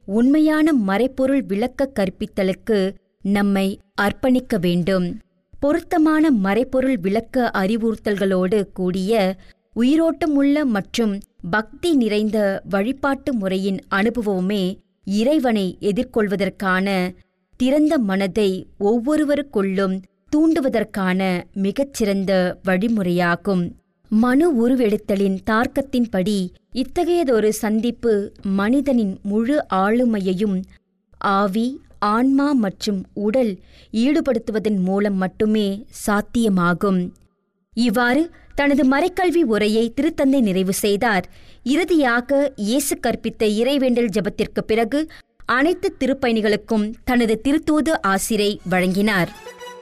உண்மையான மறைப்பொருள் விளக்க கற்பித்தலுக்கு நம்மை அர்ப்பணிக்க வேண்டும் பொருத்தமான மறைப்பொருள் விளக்க அறிவுறுத்தல்களோடு கூடிய உயிரோட்டமுள்ள மற்றும் பக்தி நிறைந்த வழிபாட்டு முறையின் அனுபவமே இறைவனை எதிர்கொள்வதற்கான திறந்த மனதை ஒவ்வொருவருக்குள்ளும் தூண்டுவதற்கான மிகச்சிறந்த வழிமுறையாகும் மனு உருவெடுத்தலின் தார்க்கத்தின்படி இத்தகையதொரு சந்திப்பு மனிதனின் முழு ஆளுமையையும் ஆவி ஆன்மா மற்றும் உடல் ஈடுபடுத்துவதன் மூலம் மட்டுமே சாத்தியமாகும் இவ்வாறு தனது மறைக்கல்வி உரையை திருத்தந்தை நிறைவு செய்தார் இறுதியாக இயேசு கற்பித்த இறைவேண்டல் ஜெபத்திற்கு பிறகு அனைத்து திருப்பயணிகளுக்கும் தனது திருத்தூது ஆசிரை வழங்கினார்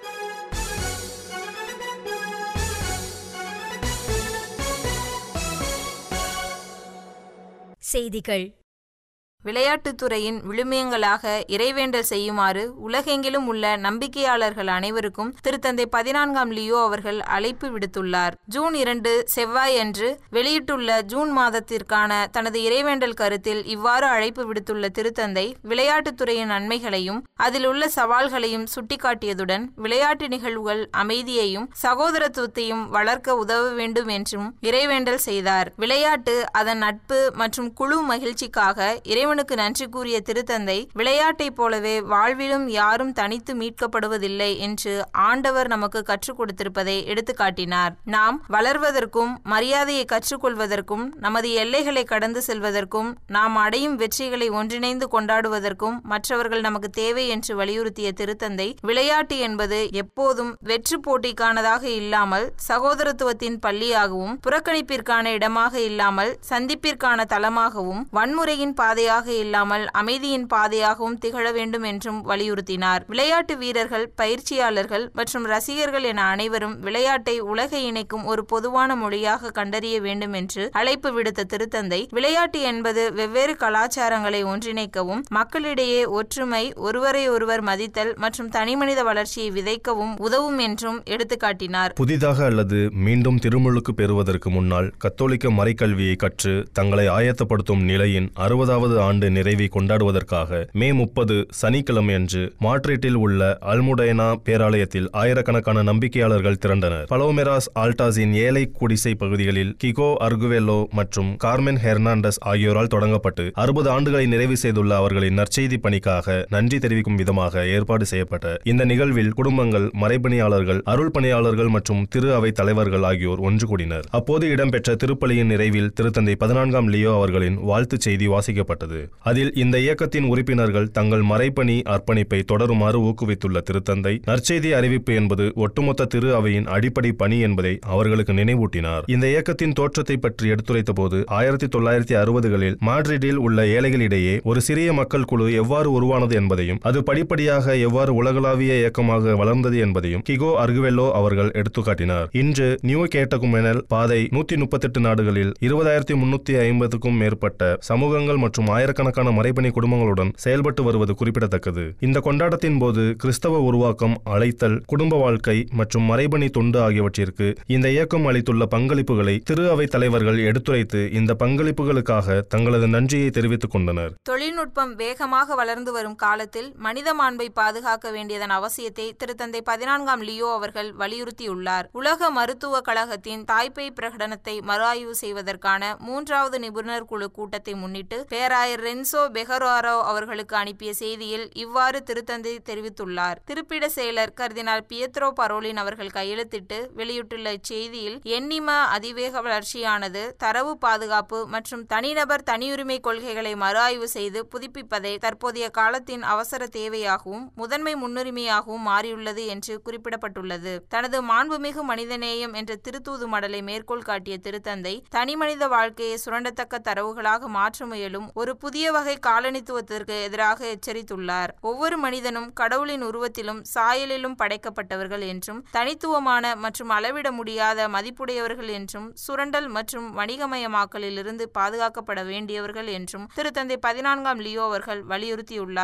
செய்திகள் விளையாட்டுத்துறையின் விழுமியங்களாக இறைவேண்டல் செய்யுமாறு உலகெங்கிலும் உள்ள நம்பிக்கையாளர்கள் அனைவருக்கும் திருத்தந்தை பதினான்காம் லியோ அவர்கள் அழைப்பு விடுத்துள்ளார் ஜூன் இரண்டு செவ்வாய் அன்று வெளியிட்டுள்ள ஜூன் மாதத்திற்கான தனது இறைவேண்டல் கருத்தில் இவ்வாறு அழைப்பு விடுத்துள்ள திருத்தந்தை விளையாட்டுத்துறையின் நன்மைகளையும் அதில் உள்ள சவால்களையும் சுட்டிக்காட்டியதுடன் விளையாட்டு நிகழ்வுகள் அமைதியையும் சகோதரத்துவத்தையும் வளர்க்க உதவ வேண்டும் என்றும் இறைவேண்டல் செய்தார் விளையாட்டு அதன் நட்பு மற்றும் குழு மகிழ்ச்சிக்காக இறைவனுக்கு நன்றி கூறிய திருத்தந்தை விளையாட்டைப் போலவே வாழ்விலும் யாரும் தனித்து மீட்கப்படுவதில்லை என்று ஆண்டவர் நமக்கு கற்றுக் கொடுத்திருப்பதை எடுத்துக்காட்டினார் நாம் வளர்வதற்கும் மரியாதையை கற்றுக்கொள்வதற்கும் நமது எல்லைகளை கடந்து செல்வதற்கும் நாம் அடையும் வெற்றிகளை ஒன்றிணைந்து கொண்டாடுவதற்கும் மற்றவர்கள் நமக்கு தேவை என்று வலியுறுத்திய திருத்தந்தை விளையாட்டு என்பது எப்போதும் வெற்று போட்டிக்கானதாக இல்லாமல் சகோதரத்துவத்தின் பள்ளியாகவும் புறக்கணிப்பிற்கான இடமாக இல்லாமல் சந்திப்பிற்கான தளமாகவும் வன்முறையின் பாதையாக இல்லாமல் அமைதியின் பாதையாகவும் திகழ வேண்டும் என்றும் வலியுறுத்தினார் விளையாட்டு வீரர்கள் பயிற்சியாளர்கள் மற்றும் ரசிகர்கள் என அனைவரும் விளையாட்டை உலக இணைக்கும் ஒரு பொதுவான மொழியாக கண்டறிய வேண்டும் என்று அழைப்பு விடுத்த திருத்தந்தை விளையாட்டு என்பது வெவ்வேறு கலாச்சாரங்களை ஒன்றிணைக்கவும் மக்களிடையே ஒற்றுமை ஒருவரை ஒருவர் மதித்தல் மற்றும் தனிமனித வளர்ச்சியை விதைக்கவும் உதவும் என்றும் எடுத்துக்காட்டினார் புதிதாக அல்லது மீண்டும் திருமுழுக்கு பெறுவதற்கு முன்னால் கத்தோலிக்க மறைக்கல்வியை கற்று தங்களை ஆயத்தப்படுத்தும் நிலையின் அறுபதாவது ஆண்டு நிறைவை கொண்டாடுவதற்காக மே முப்பது சனிக்கிழமையன்று மாட்ரிட்டில் உள்ள அல்முடைனா பேராலயத்தில் ஆயிரக்கணக்கான நம்பிக்கையாளர்கள் திரண்டனர் பலோமெராஸ் ஆல்டாஸின் ஏழை குடிசை பகுதிகளில் கிகோ அர்குவெல்லோ மற்றும் கார்மென் ஹெர்னாண்டஸ் ஆகியோரால் தொடங்கப்பட்டு அறுபது ஆண்டுகளை நிறைவு செய்துள்ள அவர்களின் நற்செய்தி பணிக்காக நன்றி தெரிவிக்கும் விதமாக ஏற்பாடு செய்யப்பட்ட இந்த நிகழ்வில் குடும்பங்கள் மறைபணியாளர்கள் அருள் பணியாளர்கள் மற்றும் திரு அவை தலைவர்கள் ஆகியோர் ஒன்று கூடினர் அப்போது இடம்பெற்ற திருப்பலியின் நிறைவில் திருத்தந்தை பதினான்காம் லியோ அவர்களின் வாழ்த்துச் செய்தி வாசிக்கப்பட்டது அதில் இந்த இயக்கத்தின் உறுப்பினர்கள் தங்கள் மறைப்பணி அர்ப்பணிப்பை தொடருமாறு ஊக்குவித்துள்ள திருத்தந்தை நற்செய்தி அறிவிப்பு என்பது ஒட்டுமொத்த திரு அவையின் அடிப்படை பணி என்பதை அவர்களுக்கு நினைவூட்டினார் இந்த இயக்கத்தின் தோற்றத்தை பற்றி எடுத்துரைத்த போது ஆயிரத்தி தொள்ளாயிரத்தி அறுபதுகளில் மாட்ரிடில் உள்ள ஏழைகளிடையே ஒரு சிறிய மக்கள் குழு எவ்வாறு உருவானது என்பதையும் அது படிப்படியாக எவ்வாறு உலகளாவிய இயக்கமாக வளர்ந்தது என்பதையும் கிகோ அர்குவெல்லோ அவர்கள் எடுத்துக்காட்டினார் இன்று நியூ கேட்டகுமெனல் பாதை நூத்தி முப்பத்தெட்டு நாடுகளில் இருபதாயிரத்தி முன்னூத்தி ஐம்பதுக்கும் மேற்பட்ட சமூகங்கள் மற்றும் ஆயிரக்கணக்கான மறைபணி குடும்பங்களுடன் செயல்பட்டு வருவது குறிப்பிடத்தக்கது இந்த கொண்டாட்டத்தின் போது கிறிஸ்தவ உருவாக்கம் அழைத்தல் குடும்ப வாழ்க்கை மற்றும் மறைபணி தொண்டு ஆகியவற்றிற்கு இந்த இயக்கம் அளித்துள்ள பங்களிப்புகளை திரு அவை தலைவர்கள் எடுத்துரைத்து இந்த பங்களிப்புகளுக்காக தங்களது நன்றியை தெரிவித்துக் கொண்டனர் தொழில்நுட்பம் வேகமாக வளர்ந்து வரும் காலத்தில் மனித மாண்பை பாதுகாக்க வேண்டியதன் அவசியத்தை திருத்தந்தை பதினான்காம் லியோ அவர்கள் வலியுறுத்தியுள்ளார் உலக மருத்துவ கழகத்தின் தாய்ப்பை பிரகடனத்தை மறுஆய்வு செய்வதற்கான மூன்றாவது நிபுணர் குழு கூட்டத்தை முன்னிட்டு பேராயர் ரென்சோ பெஹரோரோ அவர்களுக்கு அனுப்பிய செய்தியில் இவ்வாறு திருத்தந்தை தெரிவித்துள்ளார் திருப்பிட செயலர் கர்தினால் பியத்ரோ பரோலின் அவர்கள் கையெழுத்திட்டு வெளியிட்டுள்ள இச்செய்தியில் எண்ணிம அதிவேக வளர்ச்சியானது தரவு பாதுகாப்பு மற்றும் தனிநபர் தனியுரிமை கொள்கைகளை மறுஆய்வு செய்து புதுப்பிப்பதை தற்போதைய காலத்தின் அவசர தேவையாகவும் முதன்மை முன்னுரிமையாகவும் மாறியுள்ளது என்று குறிப்பிடப்பட்டுள்ளது தனது மாண்புமிகு மனிதநேயம் என்ற திருத்தூது மடலை மேற்கோள் காட்டிய திருத்தந்தை தனிமனித வாழ்க்கையை சுரண்டத்தக்க தரவுகளாக மாற்ற முயலும் ஒரு புதிய வகை காலனித்துவத்திற்கு எதிராக எச்சரித்துள்ளார் ஒவ்வொரு மனிதனும் கடவுளின் உருவத்திலும் சாயலிலும் படைக்கப்பட்டவர்கள் என்றும் தனித்துவமான மற்றும் அளவிட முடியாத மதிப்புடையவர்கள் என்றும் சுரண்டல் மற்றும் வணிகமயமாக்கலிலிருந்து பாதுகாக்கப்பட வேண்டியவர்கள் என்றும் திருத்தந்தை பதினான்காம் லியோ அவர்கள் வலியுறுத்தியுள்ளார்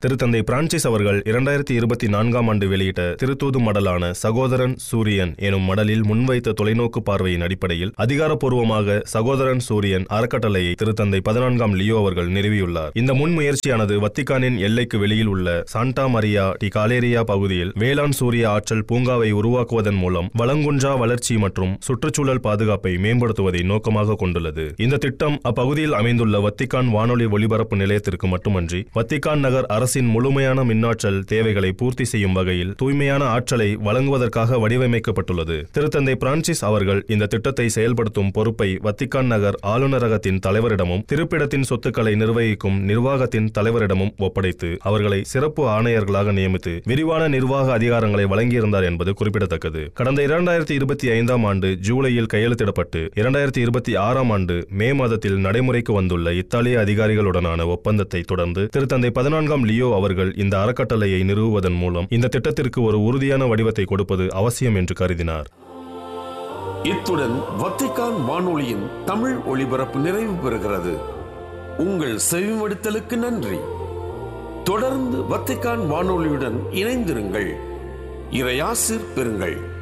திருத்தந்தை பிரான்சிஸ் அவர்கள் இரண்டாயிரத்தி இருபத்தி நான்காம் ஆண்டு வெளியிட்ட திருத்தூது மடலான சகோதரன் சூரியன் எனும் மடலில் முன்வைத்த தொலைநோக்கு பார்வையின் அடிப்படையில் அதிகாரப்பூர்வமாக சகோதரன் சூரியன் அறக்கட்டளையை திருத்தந்தை பதினான்காம் லியோ அவர்கள் நிறுவியுள்ளார் இந்த முன்முயற்சியானது வத்திக்கானின் எல்லைக்கு வெளியில் உள்ள சாண்டா மரியா டி காலேரியா பகுதியில் வேளாண் சூரிய ஆற்றல் பூங்காவை உருவாக்குவதன் மூலம் வளங்குன்றா வளர்ச்சி மற்றும் சுற்றுச்சூழல் பாதுகாப்பை மேம்படுத்துவதை நோக்கமாக கொண்டுள்ளது இந்த திட்டம் அப்பகுதியில் அமைந்துள்ள வத்திக்கான் வானொலி ஒலிபரப்பு நிலையத்திற்கு மட்டுமன்றி வத்திக்கான் நகர் அரசின் முழுமையான மின்னாற்றல் தேவைகளை பூர்த்தி செய்யும் வகையில் தூய்மையான ஆற்றலை வழங்குவதற்காக வடிவமைக்கப்பட்டுள்ளது திருத்தந்தை பிரான்சிஸ் அவர்கள் இந்த திட்டத்தை செயல்படுத்தும் பொறுப்பை வத்திக்கான் நகர் ஆளுநரகத்தின் தலைவரிடமும் திருப்பிடத்தின் சொத்துக்களை நிர்வகிக்கும் நிர்வாகத்தின் தலைவரிடமும் ஒப்படைத்து அவர்களை சிறப்பு ஆணையர்களாக நியமித்து விரிவான நிர்வாக அதிகாரங்களை வழங்கியிருந்தார் என்பது குறிப்பிடத்தக்கது கடந்த இரண்டாயிரத்தி இருபத்தி ஐந்தாம் ஆண்டு ஜூலையில் கையெழுத்திடப்பட்டு இரண்டாயிரத்தி இருபத்தி ஆறாம் ஆண்டு மே மாதத்தில் நடைமுறைக்கு வந்துள்ள இத்தாலிய அதிகாரிகளுடனான ஒப்பந்தத்தை தொடர்ந்து திருத்தந்தை பதினான்காம் லியோ அவர்கள் இந்த அறக்கட்டளையை நிறுவுவதன் மூலம் இந்த திட்டத்திற்கு ஒரு உறுதியான வடிவத்தை கொடுப்பது அவசியம் என்று கருதினார் இத்துடன் வத்திக்கான் வானொலியின் தமிழ் ஒளிபரப்பு நிறைவு பெறுகிறது உங்கள் செவிமடுத்தலுக்கு நன்றி தொடர்ந்து வத்திக்கான் வானொலியுடன் இணைந்திருங்கள் இறையாசிர் பெறுங்கள்